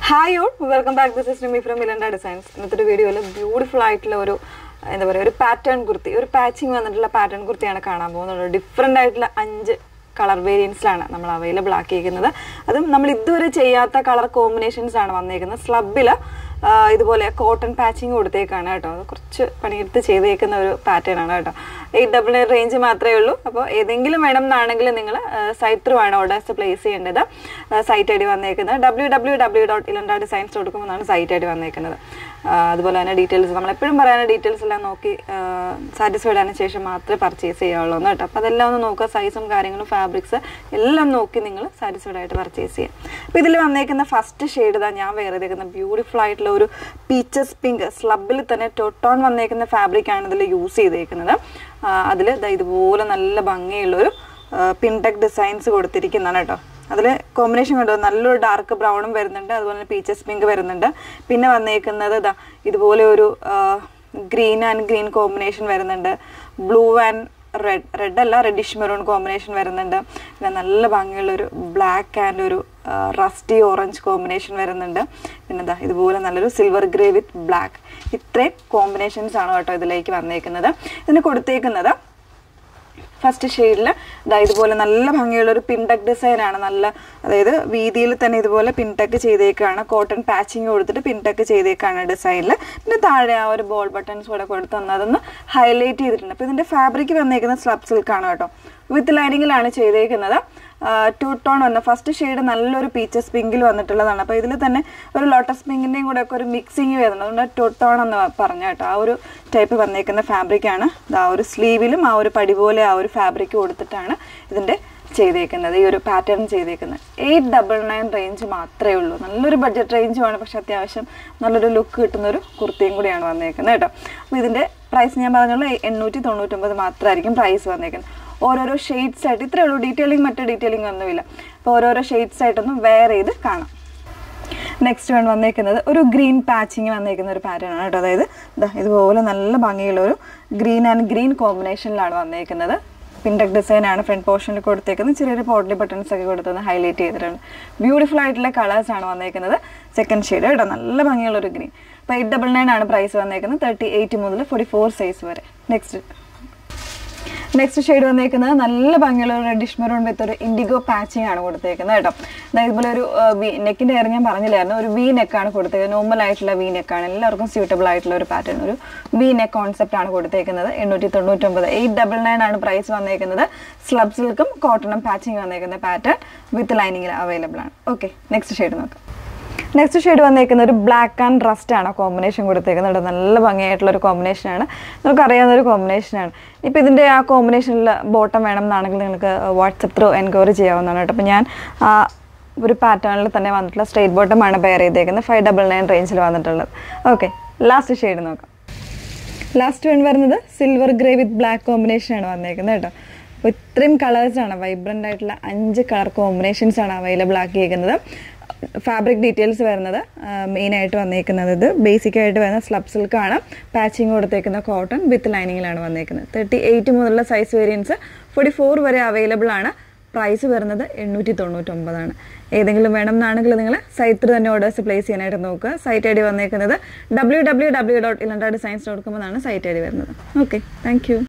Hi all welcome back this is me from മിലൻഡ designs ഇന്നത്തെ ഒരു വീഡിയോയിൽ ബ്യൂട്ടിഫുൾ ആയിട്ടുള്ള ഒരു എന്താ പറയുക ഒരു പാറ്റേൺ കുർത്തി ഒരു പാച്ചിങ് വന്നിട്ടുള്ള പാറ്റേൺ കുർത്തിയാണ് കാണാൻ പോകുന്നത് ഡിഫറെൻ്റ് ആയിട്ടുള്ള അഞ്ച് കളർ വേരിയൻസിലാണ് നമ്മൾ അവൈലബിൾ ആക്കിയിരിക്കുന്നത് അതും നമ്മൾ ഇതുവരെ ചെയ്യാത്ത കളർ കോമ്പിനേഷൻസ് ആണ് വന്നേക്കുന്നത് സ്ലബിൽ ഇതുപോലെ കോട്ടൺ പാച്ചിങ് കൊടുത്തേക്കാണ് കേട്ടോ അത് കുറച്ച് പണിയെടുത്ത് ചെയ്തേക്കുന്ന ഒരു പാറ്റേൺ ആണ് കേട്ടോ എയ്റ്റ് ഡബിൾ നയൻ റേഞ്ച് മാത്രമേ ഉള്ളൂ അപ്പോൾ ഏതെങ്കിലും വേണം എന്നാണെങ്കിൽ നിങ്ങൾ സൈറ്റ് ത്രൂ ആണ് ഓർഡേഴ്സ് പ്ലേസ് ചെയ്യേണ്ടത് സൈറ്റ് ഐ ഡി വന്നേക്കുന്നത് ഡബ്ല്യൂ ഡബ്ല്യൂ ഡബ്ല്യൂ ഡോട്ട് ഇലണ്ട ഡിസൈൻസ് ഡോട്ട് കോം എന്നാണ് സൈറ്റ് ഐ ഡി വന്നേക്കുന്നത് ആ, അതുപോലെ തന്നെ ഡീറ്റെയിൽസ് നമ്മൾ എപ്പോഴും പറയുന്ന ഡീറ്റെയിൽസ് എല്ലാം നോക്കി സാറ്റിസ്ഫൈഡ് ആയതിനു ശേഷം മാത്രമേ പർച്ചേസ് ചെയ്യാവുള്ളൂ എന്ന് കേട്ടോ അപ്പോൾ അതെല്ലാം ഒന്ന് നോക്കുക സൈസും കാര്യങ്ങളും ഫാബ്രിക്സ് എല്ലാം നോക്കി നിങ്ങൾ സാറ്റിസ്ഫൈഡ് ആയിട്ട് പർച്ചേസ് ചെയ്യാം അപ്പോൾ ഇതിൽ വന്നേക്കുന്ന ഫസ്റ്റ് ഷെയ്ഡ് ഇതാ ഞാൻ വേറെ ചെയ്തേക്കുന്ന ബ്യൂട്ടിഫുൾ ആയിട്ടുള്ള ഒരു പീച്ചസ് പിങ്ക് സ്ലബിൽ തന്നെ ടൊട്ടോൺ വന്നേക്കുന്ന ഫാബ്രിക് ആണ് ഇതിൽ യൂസ് ചെയ്തേക്കുന്നത് അതിൽ ഇതുപോലെ നല്ല ഭംഗിയുള്ളൊരു പിൻടെക് ഡിസൈൻസ് കൊടുത്തിരിക്കുന്നതാണ് കേട്ടോ അതിൽ കോമ്പിനേഷൻ കണ്ടോ നല്ലൊരു ഡാർക്ക് ബ്രൗണും വരുന്നുണ്ട് അതുപോലെ തന്നെ പീച്ചസ് പിങ്ക് വരുന്നുണ്ട് പിന്നെ വന്നേക്കുന്നത് ഇതാ ഇതുപോലെ ഒരു ഗ്രീൻ ആൻഡ് ഗ്രീൻ കോമ്പിനേഷൻ വരുന്നുണ്ട് ബ്ലൂ ആൻഡ് റെഡ് റെഡ് അല്ല റെഡിഷ് മെറൂൺ കോമ്പിനേഷൻ വരുന്നുണ്ട് പിന്നെ നല്ല ഭംഗിയുള്ള ഒരു ബ്ലാക്ക് ആൻഡ് ഒരു റസ്റ്റി ഓറഞ്ച് കോമ്പിനേഷൻ വരുന്നുണ്ട് പിന്നെ എന്താ ഇതുപോലെ നല്ലൊരു സിൽവർ ഗ്രേ വിത്ത് ബ്ലാക്ക് ഇത്രയും കോമ്പിനേഷൻസ് ആണ് കേട്ടോ ഇതിലേക്ക് വന്നേക്കുന്നത് ഇതിന് കൊടുത്തേക്കുന്നത് ഫസ്റ്റ് ഷെയ്ഡിൽ ഇതാ ഇതുപോലെ നല്ല ഭംഗിയുള്ള ഒരു പിൻടെക് ഡിസൈൻ ആണ് നല്ല അതായത് വീതിയിൽ തന്നെ ഇതുപോലെ പിൻടെക് ചെയ്തേക്കാണ് കോട്ടൺ പാച്ചിങ് കൊടുത്തിട്ട് പിൻടെക് ചെയ്തേക്കാണ് ഡിസൈനിൽ പിന്നെ താഴെ ആ ഒരു ബോൾ ബട്ടൺസ് കൂടെ കൊടുത്ത് തന്ന് അതൊന്ന് ഹൈലൈറ്റ് ചെയ്തിട്ടുണ്ട് അപ്പോൾ ഇതിൻ്റെ ഫാബ്രിക് വന്നേക്കുന്ന സ്ലബ് സിൽക്കാണ് കേട്ടോ വിത്ത് ലൈനിങ്ങിലാണ് ചെയ്തേക്കുന്നത് ടു ടോൺ വന്ന ഫസ്റ്റ് ഷെയ്ഡ് നല്ലൊരു പീച്ചസ് പിങ്കിൽ വന്നിട്ടുള്ളതാണ് അപ്പോൾ ഇതിൽ തന്നെ ഒരു ലോട്ടസ് പിങ്കിൻ്റെയും കൂടെ ഒക്കെ ഒരു മിക്സിങ് വരുന്നത് അതുകൊണ്ട് ടു ടോൺ എന്ന് പറഞ്ഞ കേട്ടോ ആ ഒരു ടൈപ്പ് വന്നേക്കുന്ന ഫാബ്രിക്കാണ് ആ ഒരു സ്ലീവിലും ആ ഒരു പടി പോലെ ആ ഒരു ഫാബ്രിക് കൊടുത്തിട്ടാണ് ഇതിൻ്റെ ചെയ്തേക്കുന്നത് ഈ ഒരു പാറ്റേൺ ചെയ്തേക്കുന്നത് എയ്റ്റ് ഡബിൾ നയൻ റേഞ്ച് മാത്രമേ ഉള്ളൂ നല്ലൊരു ബഡ്ജറ്റ് റേഞ്ചുമാണ് പക്ഷെ അത്യാവശ്യം നല്ലൊരു ലുക്ക് കിട്ടുന്ന ഒരു കുർത്തിയും കൂടിയാണ് വന്നേക്കുന്നത് കേട്ടോ അപ്പോൾ ഇതിൻ്റെ പ്രൈസ് ഞാൻ പറഞ്ഞുള്ളൂ എണ്ണൂറ്റി തൊണ്ണൂറ്റൊമ്പത് മാത്രമായിരിക്കും പ്രൈസ് വന്നേക്കുന്നത് ഓരോരോ ഷെയ്ഡ്സ് ആയിട്ട് ഇത്രയേ ഉള്ളൂ ഡീറ്റെയിലിംഗ് മറ്റു ഡീറ്റെയിലിംഗ് ഒന്നുമില്ല അപ്പോൾ ഓരോരോ ഷെയ്ഡ്സ് ആയിട്ടൊന്നും വെയർ ചെയ്ത് കാണാം നെക്സ്റ്റ് വൺ വന്നേക്കുന്നത് ഒരു ഗ്രീൻ പാച്ചിങ് വന്നേക്കുന്ന ഒരു പാറ്റേൺ ആണ് കേട്ടോ അതായത് ദാ ഇതുപോലെ നല്ല ഭംഗിയുള്ള ഒരു ഗ്രീൻ ആൻഡ് ഗ്രീൻ കോമ്പിനേഷനിലാണ് വന്നേക്കുന്നത് പിൻടെക് ഡിസൈൻ ആണ് ഫ്രണ്ട് പോർഷനിൽ കൊടുത്തേക്കുന്നത് ചെറിയൊരു പോട്ട്ലി ബട്ടൺസ് ഒക്കെ കൊടുത്തൊന്ന് ഹൈലൈറ്റ് ചെയ്തിട്ടുണ്ട് ബ്യൂട്ടിഫുൾ ആയിട്ടുള്ള കളേഴ്സ് ആണ് വന്നേക്കുന്നത് സെക്കൻഡ് ഷെയ്ഡ് കേട്ടോ നല്ല ഭംഗിയുള്ള ഒരു ഗ്രീൻ അപ്പോൾ എയ്റ്റ് ഡബിൾ നയൻ ആണ് പ്രൈസ് വന്നേക്കുന്നത് തേർട്ടി എയ്റ്റ് മുതൽ ഫോർട്ടി ഫോർ സൈസ് വരെ നെക്സ്റ്റ് നെക്സ്റ്റ് ഷെയ്ഡ് വന്നേക്കുന്നത് നല്ല ഭംഗിയുള്ള ഒരു റെഡിഷ് മെറൂൺ വിത്ത് ഒരു ഇൻഡിഗോ പാച്ചിങ് ആണ് കൊടുത്തേക്കുന്നത് കേട്ടോ അതായത് ഇതുപോലെ ഒരു നെക്കിന്റെ കാര്യം ഞാൻ പറഞ്ഞില്ലായിരുന്നു ഒരു വി നെക്കാണ് കൊടുത്തേക്കുന്നത് നോർമൽ ആയിട്ടുള്ള വി നെക്കാണ് എല്ലാവർക്കും സ്യൂട്ടബിൾ ആയിട്ടുള്ള ഒരു പാറ്റേൺ ഒരു വി നെക്ക് കോൺസെപ്റ്റ് ആണ് കൊടുത്തേക്കുന്നത് എണ്ണൂറ്റി തൊണ്ണൂറ്റൊമ്പത് എയ്റ്റ് ഡബിൾ നയൻ ആണ് പ്രൈസ് വന്നേക്കുന്നത് സ്ലബ് സിൽക്കും കോട്ടണും പാച്ചിങ് വന്നേക്കുന്ന പാറ്റേൺ വിത്ത് ലൈനിങ്ങിൽ അവൈലബിൾ ആണ് ഓക്കെ നെക്സ്റ്റ് ഷെയ്ഡ് നോക്കാം നെക്സ്റ്റ് ഷെയ്ഡ് വന്നേക്കുന്ന ഒരു ബ്ലാക്ക് ആൻഡ് റസ്റ്റ് ആണ് കോമ്പിനേഷൻ കൊടുത്തേക്കുന്നത് കേട്ടോ. നല്ല ഭംഗിയായിട്ടുള്ള ഒരു കോമ്പിനേഷനാണ് നമുക്ക് അറിയാവുന്ന ഒരു കോമ്പിനേഷനാണ് ഇപ്പോൾ ഇതിൻ്റെ ആ കോമ്പിനേഷനിൽ ബോട്ടം വേണം എന്നാണെങ്കിൽ നിങ്ങൾക്ക് വാട്സപ്പ് ത്രൂ എൻക്വയറി ചെയ്യാവുന്നതാണ് കേട്ടോ അപ്പോൾ ഞാൻ ആ ഒരു പാറ്റേണിൽ തന്നെ വന്നിട്ടുള്ള സ്ട്രേറ്റ് ബോട്ടമാണ് പെയർ ചെയ്തേക്കുന്നത് ഫൈവ് ഡബിൾ നയൻ റേഞ്ചിൽ വന്നിട്ടുള്ളത് ഓക്കെ ലാസ്റ്റ് ഷെയ്ഡ് നോക്കാം ലാസ്റ്റ് വൺ വരുന്നത് സിൽവർ ഗ്രേ വിത്ത് ബ്ലാക്ക് കോമ്പിനേഷനാണ് വന്നേക്കുന്നത് കേട്ടോ അപ്പോൾ ഇത്രയും കളേഴ്സാണ് വൈബ്രൻ്റ് ആയിട്ടുള്ള അഞ്ച് കളർ കോമ്പിനേഷൻസ് ആണ് അവൈലബിൾ ആക്കിയേക്കുന്നത് ഫാബ്രിക് ഡീറ്റെയിൽസ് വരുന്നത് മെയിനായിട്ട് വന്നേക്കുന്നത് ഇത് ബേസിക് ആയിട്ട് വരുന്ന സ്ലബ് സിൽക്കാണ് പാച്ചിങ് കൊടുത്തേക്കുന്ന കോട്ടൺ വിത്ത് ലൈനിങ്ങിലാണ് വന്നേക്കുന്നത് തേർട്ടി എയ്റ്റ് മുതലുള്ള സൈസ് വേരിയൻസ് ഫോർട്ടി ഫോർ വരെ അവൈലബിൾ ആണ് പ്രൈസ് വരുന്നത് എണ്ണൂറ്റി തൊണ്ണൂറ്റൊമ്പതാണ് ഏതെങ്കിലും വേണം എന്നാണെങ്കിൽ നിങ്ങൾ സൈറ്റിൽ തന്നെ ഓർഡേഴ്സ് പ്ലേസ് ചെയ്യാനായിട്ട് നോക്കുക സൈറ്റ് ഐ ഡി വന്നേക്കുന്നത് ഡബ്ല്യൂ ഡബ്ല്യൂ ഡബ്ല്യൂ ഡോട്ട് ഇലണ്ട ഡിസൈൻസ് ഡോട്ട് കോം എന്നാണ് സൈറ്റ് ഐ ഡി വരുന്നത് ഓക്കെ താങ്ക് യു